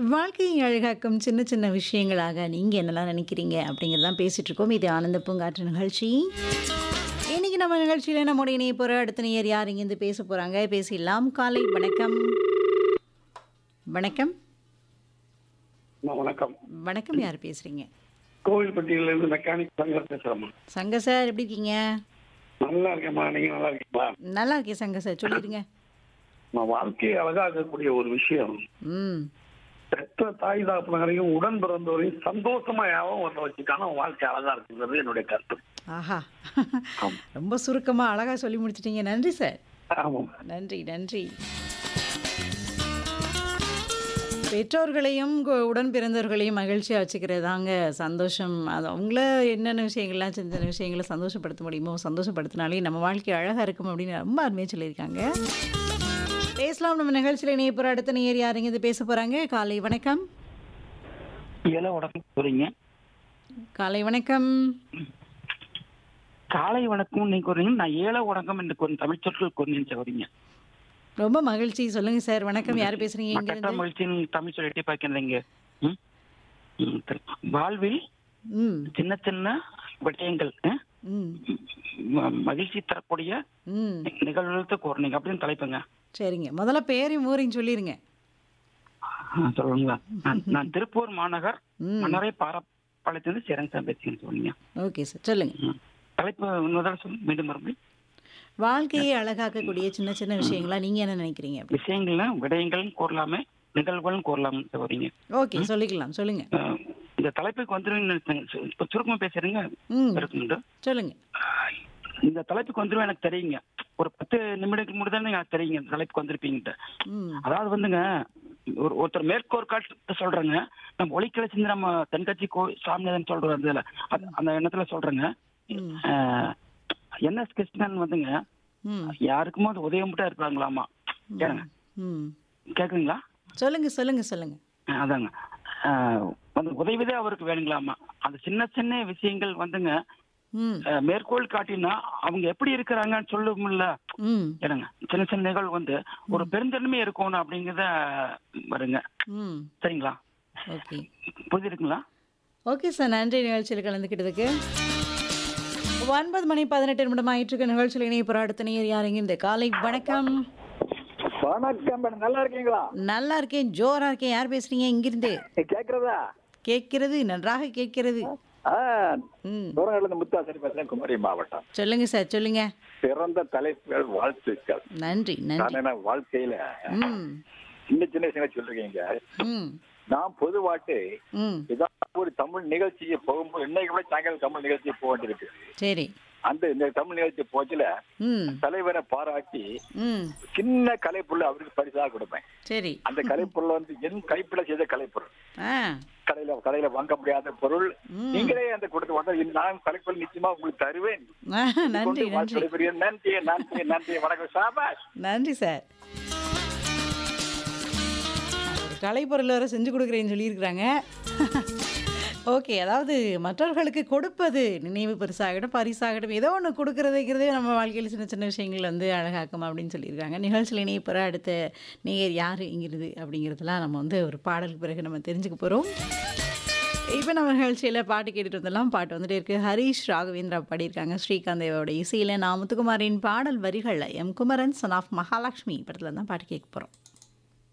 வாழ்க்கையை அழகாக்கும் சின்ன சின்ன விஷயங்களாக நீங்க என்னலாம் நினைக்கிறீங்க அப்படிங்கிறதான் பேசிட்டு இருக்கோம் இது ஆனந்த பூங்காற்று நிகழ்ச்சி இன்னைக்கு நம்ம நிகழ்ச்சியில நம்முடைய இணைய போற அடுத்த நேயர் யார் இங்கிருந்து பேச போறாங்க பேசிடலாம் காலை வணக்கம் வணக்கம் அம்மா, வணக்கம் வணக்கம் யார் பேசுறீங்க கோவில்பட்டியில இருந்து மெக்கானிக் சங்கர் பேசுறேம்மா சங்க சார் எப்படி இருக்கீங்க நல்லா இருக்கேம்மா நீங்க நல்லா இருக்கீங்களா நல்லா இருக்கேன் சங்க சார் சொல்லிடுங்க நம்ம வாழ்க்கையை அழகாக்கக்கூடிய ஒரு விஷயம் ம் பெற்ற தாய் தாப்பனங்களையும் உடன் பிறந்தவரையும் சந்தோஷமா யாவும் வர வச்சுக்கான வாழ்க்கை அழகா இருக்குங்கிறது என்னுடைய கருத்து ஆஹா ரொம்ப சுருக்கமா அழகா சொல்லி முடிச்சிட்டீங்க நன்றி சார் ஆமாம் நன்றி நன்றி பெற்றோர்களையும் கு- உடன் பிறந்தவர்களையும் மகிழ்ச்சியாக வச்சுக்கிறதாங்க சந்தோஷம் அது அவங்கள என்னென்ன விஷயங்கள்லாம் சின்ன சின்ன விஷயங்களை சந்தோஷப்படுத்த முடியுமோ சந்தோஷப்படுத்தினாலே நம்ம வாழ்க்கை அழகாக இருக்கும் அப்படின்னு ரொம்ப அருமையாக சொல்லியிருக்காங்க பேசலாம் நம்ம நிகழ்ச்சியில் இணைய போகிற அடுத்த நேர் யாருங்க இது பேச போகிறாங்க காலை வணக்கம் இலை வணக்கம் சொல்றீங்க காலை வணக்கம் காலை வணக்கம் நீங்க கூறீங்க நான் ஏழை வணக்கம் என்று கொஞ்சம் தமிழ் சொற்கள் கொஞ்சம் சொல்றீங்க ரொம்ப மகிழ்ச்சி சொல்லுங்கள் சார் வணக்கம் யார் பேசுகிறீங்க மற்ற இங்கேருந்து மகிழ்ச்சியின் தமிழ் சொல் எட்டி பார்க்கிறீங்க ம்? ம், சரி. வாழ்வில் ம் சின்ன சின்ன விடயங்கள் ஆ? ம் ம- மகிழ்ச்சி தரக்கூடிய ம் நிகழ்வுகளுக்கு கூறணுங்க அப்படின்னு தலைப்புங்க சரிங்க முதல்ல பேரையும் ஊரையும் சொல்லிடுங்க ஆ, சொல்லுங்களா நான்- நான் திருப்பூர் மாநகர் ம் மன்னரை பாரப்பாளையத்திலிருந்து சேரன் சார் பேசுகிறேன் சொல்லுங்க ஓகே சார் சொல்லுங்க ம். தலைப்பு இன்னொரு சொல்லு மீண்டும் மறுபடியும் வாழ்க்கையை அழகாக்கக்கூடிய சின்ன சின்ன விஷயங்களா நீங்க என்ன நினைக்கிறீங்க அப்படி விஷயங்கள்ல விடயங்களும் கூறலாமே நிகழ்வுகளும் கூறலாம் சொல்றீங்க ஓகே சொல்லிக்கலாம் சொல்லுங்க ஆஹ் இந்த தலைப்புக்கு வந்துருவேன்னு நினைச்சேங்க. சு- இப்ப சுருக்கமா பேசுறீங்க ம் இருக்குங்க சொல்லுங்க இந்த தலைப்புக்கு வந்துருவேன் எனக்கு தெரியுங்க ஒரு பத்து நிமிடத்துக்கு முன்னாடி தானே எனக்கு தெரியுங்க இந்த தலைப்புக்கு வந்திருப்பீங்கன்ட்டு ம் அதாவது வந்துங்க ஒரு ஒருத்தர் மேற்கோர் காட்டு சொல்றேங்க நம்ம ஒளிக்கலை சிந்து நம்ம தென்கட்சி கோ சாமிநாதன் சொல்ற இதுல அது- அந்த எண்ணத்துல சொல்றேங்க ம் ஆஹ் என்எஸ் கிருஷ்ணன் வந்துங்க ம் யாருக்குமோ அது உதவி மட்டும் இருப்பாங்களாமா கேளுங்க ம் கேக்குறீங்களா சொல்லுங்க சொல்லுங்க சொல்லுங்க ஆஹ் அதாங்க ஆஹ் வந்து உதவிதான் அவருக்கு வேணுங்களாமா அந்த சின்ன சின்ன விஷயங்கள் வந்துங்க ம் அஹ் மேற்கோள் காட்டினா அவங்க எப்படி இருக்கிறாங்கன்னு சொல்லுமில்ல ம் என்னங்க சின்ன சின்ன நிகழ்வு வந்து ஒரு பெருந்தன்மை இருக்கணும் அப்படிங்கிறத வருங்க ம் சரிங்களா ஓகே புரிஞ்சிருக்குங்களா ஓகே சார் நன்றி நிகழ்ச்சியில் கலந்துக்கிட்டதுக்கு ஒன்பது மணி பதினெட்டு நிமிடம் ஆயிட்டு இருக்க நிகழ்ச்சியில் இணைய போகிற அடுத்த நேர் யாருங்க இந்த காலை வணக்கம் வணக்கம் மேடம் நல்லா இருக்கீங்களா நல்லா இருக்கேன் ஜோரா இருக்கேன் யார் பேசுறீங்க இங்கிருந்து கேக்குறதா கேட்கிறது நன்றாக கேட்கிறது ஆ ம் தூரங்கள்ல இருந்து முத்தாசரி பேசுறேன் குமரி மாவட்டம் சொல்லுங்க சார் சொல்லுங்க பிறந்த தலைப்புகள் வாழ்த்துக்கள் நன்றி நன்றி நான் என்ன வாழ்க்கையில ம் சின்ன சின்ன விஷயங்களை சொல்றீங்க ம் நான் பொதுவாட்டு ம் ஏதாவது ஒரு தமிழ் நிகழ்ச்சிக்கு போகும்போது இன்னைக்கு கூட சாயங்காலம் தமிழ் நிகழ்ச்சி போக வேண்டியிருக்கு சரி அந்த இந்த தமிழ் நிகழ்ச்சி போச்சுல ம் தலைவரை பாராட்டி ம் சின்ன கலைப்பொருள் அவருக்கு பரிசாக கொடுப்பேன் சரி அந்த கலைப்பொருள் வந்து என் கைப்பிட செய்த கலைப்பொருள் ஆ கடையில கடையில வாங்க முடியாத பொருள் ம். நீங்களே அந்த கொடுத்து வந்தா நான் கலைப்பொருள் நிச்சயமா உங்களுக்கு தருவேன் ஆ, நன்றி கொண்டு நன்றி வாழ்த்துக்களை பெரிய நன்றி நன்றி நன்றி வணக்கம் சாபாஷ் நன்றி சார் ஒரு கலைப்பொருள் வர செஞ்சு கொடுக்குறேன்னு சொல்லியிருக்கிறாங்க ஓகே அதாவது மற்றவர்களுக்கு கொடுப்பது நினைவு பரிசாகட்டும் பரிசாகட்டும் ஏதோ ஒன்று கொடுக்குறதுங்கிறதே நம்ம வாழ்க்கையில் சின்ன சின்ன விஷயங்கள் வந்து அழகாக்கும் அப்படின்னு சொல்லியிருக்காங்க நிகழ்ச்சியில் இணைய போகிற அடுத்த நேயர் யார் இங்கிறது அப்படிங்கிறதுலாம் நம்ம வந்து ஒரு பாடலுக்கு பிறகு நம்ம தெரிஞ்சுக்க போகிறோம் இப்போ நம்ம நிகழ்ச்சியில் பாட்டு கேட்டுட்டு வந்தெல்லாம் பாட்டு வந்துட்டே இருக்கு ஹரிஷ் ராகவேந்திரா பாடியிருக்காங்க ஸ்ரீகாந்த் தேவோட இசையில் நான் முத்துக்குமாரின் பாடல் வரிகளில் M Kumaran son of Mahalakshmi படத்தில் தான் பாட்டு கேட்க போகிறோம்